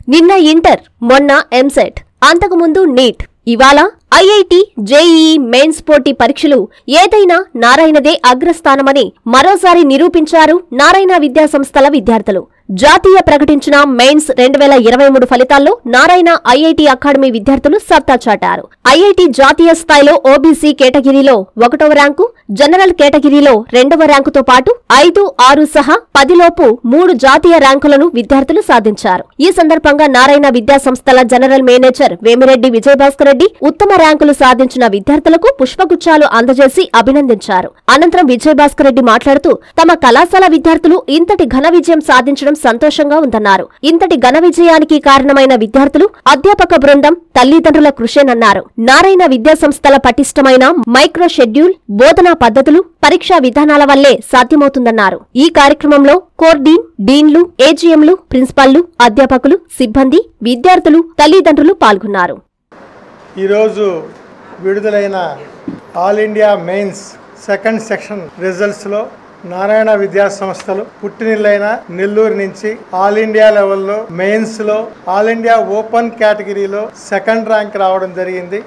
నిన్న ఇంటర్ మొన్న ఎంసెట్ అంతకుముందు నీట్ ఇవాళ ఐఐటి జేఈఈ మెయిన్స్ పోటీ పరీక్షలు ఏదైనా నారాయణదే అగ్రస్థానమని మరోసారి నిరూపించారు నారాయణ విద్యా సంస్థల విద్యార్థులు జాతీయ ప్రకటించిన మెయిన్స్ రెండు వేల ఇరవై మూడు ఫలితాల్లో నారాయణ ఐఐటి అకాడమీ విద్యార్థులు సత్తా చాటారు ఐఐటి జాతీయ స్థాయిలో ఓబీసీ కేటగిరీలో ఒకటవ ర్యాంకు జనరల్ కేటగిరీలో రెండవ ర్యాంకుతో పాటు ఐదు ఆరు సహా పదిలోపు మూడు జాతీయ ర్యాంకులను విద్యార్థులు సాధించారు ఈ సందర్భంగా నారాయణ విద్యా సంస్థల జనరల్ మేనేజర్ వేమిరెడ్డి విజయభాస్కర్ రెడ్డి ఉత్తమ ర్యాంకులు సాధించిన విద్యార్థులకు పుష్పగుచ్చాలు అందజేసి అభినందించారు అనంతరం విజయభాస్కర్ రెడ్డి మాట్లాడుతూ తమ కళాశాల విద్యార్థులు ఇంతటి ఘన విజయం సాధించడం సంతోషంగా ఉందన్నారు ఇంతటి ఘన విజయానికి కారణమైన విద్యార్థులు అధ్యాపక బృందం తల్లిదండ్రుల కృషేనన్నారు నారాయణ విద్యా సంస్థల పటిష్టమైన మైక్రో షెడ్యూల్ బోధనా పద్ధతులు పరీక్షా విధానాల వల్లే సాధ్యమవుతుందన్నారు ఈ కార్యక్రమంలో కోర్ డీన్ డీన్లు ఏజీఎంలు ప్రిన్సిపాల్లు అధ్యాపకులు సిబ్బంది విద్యార్థులు తల్లిదండ్రులు పాల్గొన్నారు ఈరోజు విడుదలైన all India mains second section రిజల్ట్స్లో నారాయణ విద్యా సంస్థలు పుట్టినిల్లైన నెల్లూరు నుంచి ఆల్ ఇండియా లెవెల్లో మెయిన్స్లో ఆల్ ఇండియా ఓపెన్ కేటగిరీలో సెకండ్ ర్యాంక్ రావడం జరిగింది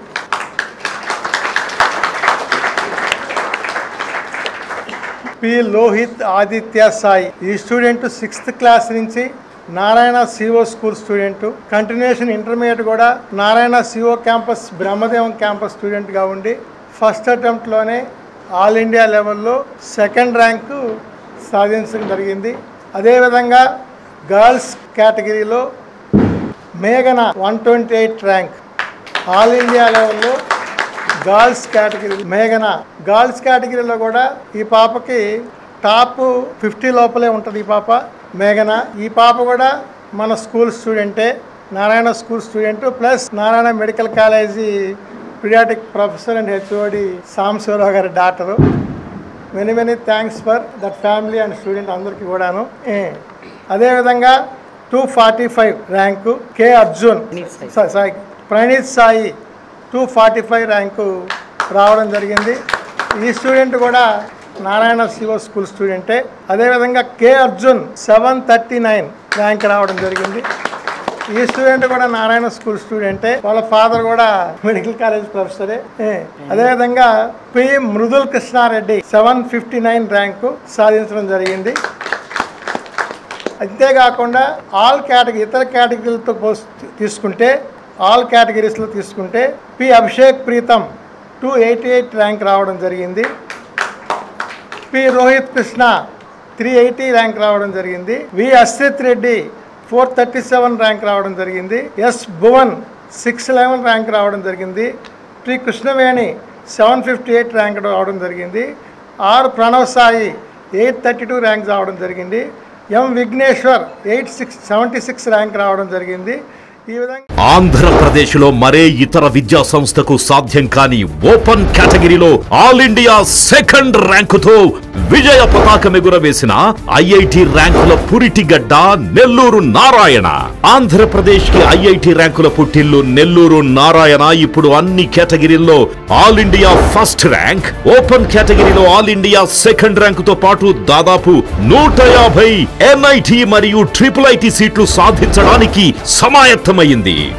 పి లోహిత్ ఆదిత్య సాయి ఈ స్టూడెంట్ సిక్స్త్ క్లాస్ నుంచి Narayana CO school student continuation intermediate కూడా Narayana CO campus Brahmadevam campus స్టూడెంట్గా ఉండి ఫస్ట్ అటెంప్ట్లోనే ఆల్ ఇండియా లెవెల్లో సెకండ్ ర్యాంకు సాధించడం జరిగింది అదేవిధంగా గర్ల్స్ కేటగిరీలో మేఘన one twenty eight rank all India లెవెల్లో గర్ల్స్ కేటగిరీ మేఘన గర్ల్స్ కేటగిరీలో కూడా ఈ పాపకి టాప్ ఫిఫ్టీ లోపలే ఉంటుంది ఈ పాప మేఘన ఈ పాప కూడా మన స్కూల్ స్టూడెంటే Narayana school student plus Narayana medical college paediatric professor and HOD Sambasivarao గారి doctor many many thanks for that family and student అందరికీ కూడాను ఏ, అదేవిధంగా two forty five rank K Arjun సా- Sai Praneeth Sai two forty five rank రావడం జరిగింది ఈ స్టూడెంట్ కూడా నారాయణ శివ స్కూల్ స్టూడెంటే అదేవిధంగా K Arjun seven thirty nine rank రావడం జరిగింది ఈ స్టూడెంట్ కూడా నారాయణ స్కూల్ స్టూడెంటే వాళ్ళ ఫాదర్ కూడా మెడికల్ కాలేజ్ ప్రొఫెసరే ఏ, అదేవిధంగా P Mrudul Krishna Reddy seven fifty nine rank సాధించడం జరిగింది అంతేకాకుండా ఆల్ కేటగిరీ ఇతర కేటగిరీలతో పోస్ తీసుకుంటే ఆల్ కేటగిరీస్లో తీసుకుంటే P Abhishek Preetham two eighty eight rank రావడం జరిగింది P Rohit Krishna three eighty rank రావడం జరిగింది V Ashrith Reddy four thirty seven rank రావడం జరిగింది S Bhuvan six eleven rank రావడం జరిగింది P Krishnaveni seven fifty eight rank రావడం జరిగింది R Pranav Sai eight thirty two rank రావడం జరిగింది M Vighneshwar eight six seventy six rank రావడం జరిగింది ఈ విధంగా ఆంధ్రప్రదేశ్లో మరే ఇతర విద్యా సంస్థకు సాధ్యం కాని ఓపెన్ కేటగిరీలో ఆల్ ఇండియా సెకండ్ ర్యాంకుతో విజయ పతాకం ఎగురవేసిన ఐఐటి ర్యాంకుల పురిటిగడ్డ నెల్లూరు నారాయణ ఆంధ్రప్రదేశ్ కి ఐఐటి ర్యాంకుల పుట్టిల్లు నెల్లూరు నారాయణ ఇప్పుడు అన్ని కేటగిరీల్లో all India first rank open కేటగిరీలో ఆల్ ఇండియా సెకండ్ ర్యాంకుతో పాటు దాదాపు నూట యాభై ఎన్ఐటి మరియు ట్రిపుల్ ఐటి సీట్లు సాధించడానికి సమాయత్తమైంది